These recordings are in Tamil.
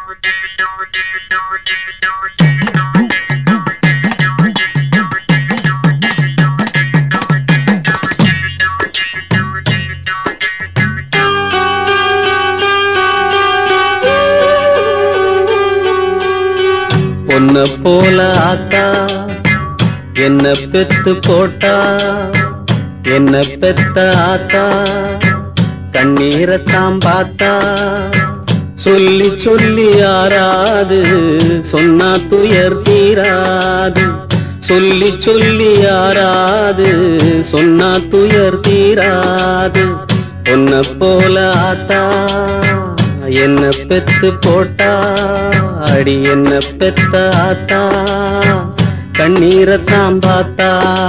பொன்ன போல ஆத்தா என்ன பெத்து போட்டா என்ன பெத்த ஆத்தா கண்ணீரத்தாம் பார்த்தா சொல்லி சொல்லி யாராது சொன்னா துயர் தீராது சொல்லி சொல்லி யாராது சொன்னா துயர் தீராது பொன்ன போல ஆத்தா என்ன பெத்து போட்டா அடி என்ன பெத்த ஆத்தா கண்ணீரத்தாம் பார்த்தா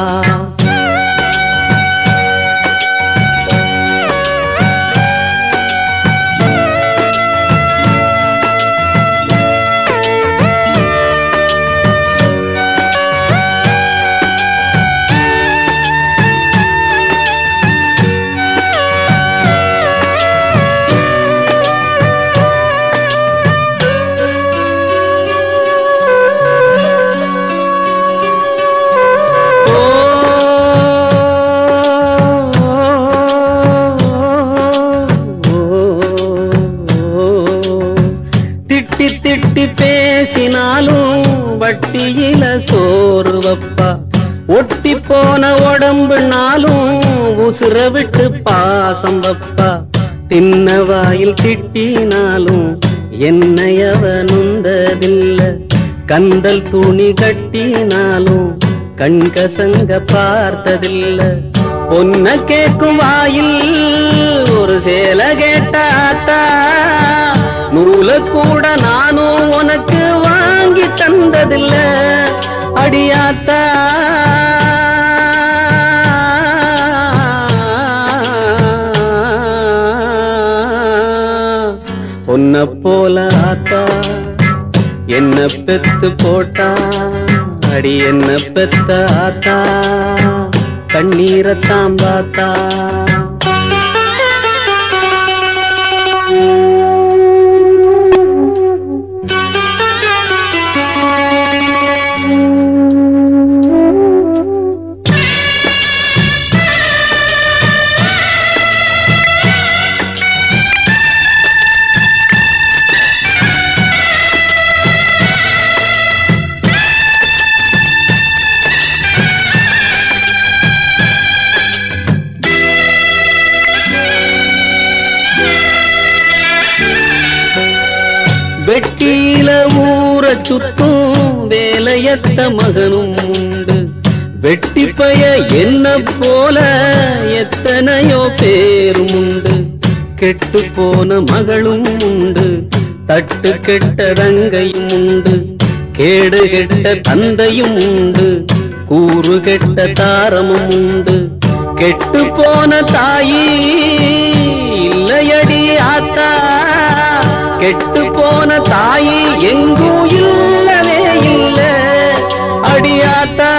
திட்டி திட்டி பேசினாலும் வட்டியில சோறு வப்பா ஒட்டி போன உடம்புனாலும் உசுர விட்டு பாசம் வப்பா தின்ன வாயில் திட்டினாலும் என்னையவ நுந்ததில்ல கந்தல் துணி கட்டினாலும் கண்கசங்க பார்த்ததில்ல பொன்ன கேக்கும் வாயில் ஒரு சேல கேட்டாத்தா நூல கூட நானும் உனக்கு வாங்கி தந்ததில்ல அடியாத்தா பொன்ன போல ஆத்தா என்ன பெத்து போட்டா அடி என்ன பெத்த ஆத்தா கண்ணீரத்தாம் பார்த்தா வெட்டியில ஊற சுத்தும் வேலையத்த மகனும் உண்டு வெட்டி பய என்ன போல எத்தனையோ பேரும் உண்டு கெட்டு போன மகளும் உண்டு தட்டு கெட்ட ரங்கையும் உண்டு கேடு கெட்ட தந்தையும் உண்டு கூறு கெட்ட தாரமும் உண்டு கெட்டு போன தாயி இல்லையடி ஆத்தா கெட்டு போன தாயி எங்கும் இல்லவே இல்ல அடியாத்தா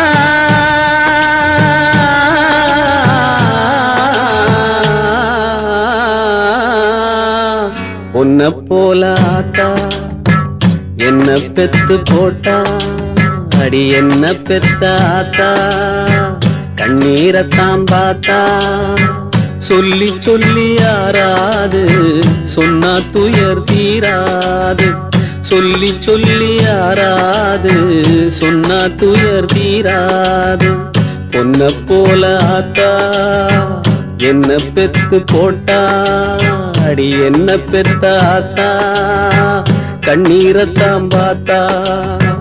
உன்னை போல ஆத்தா என்ன பெத்து போட்டா அடி என்ன பெத்த ஆத்தா கண்ணீரத்தாம் பார்த்தா சொல்லி சொல்லி யாராது சொன்னா துயர் தீராது சொல்லி சொல்லி யாராது சொன்னா துயர் தீராது பொன்ன போல ஆத்தா என்ன பெத்து போட்டா அடி என்ன பெத்த ஆத்தா கண்ணீரத்தாம் பார்த்தா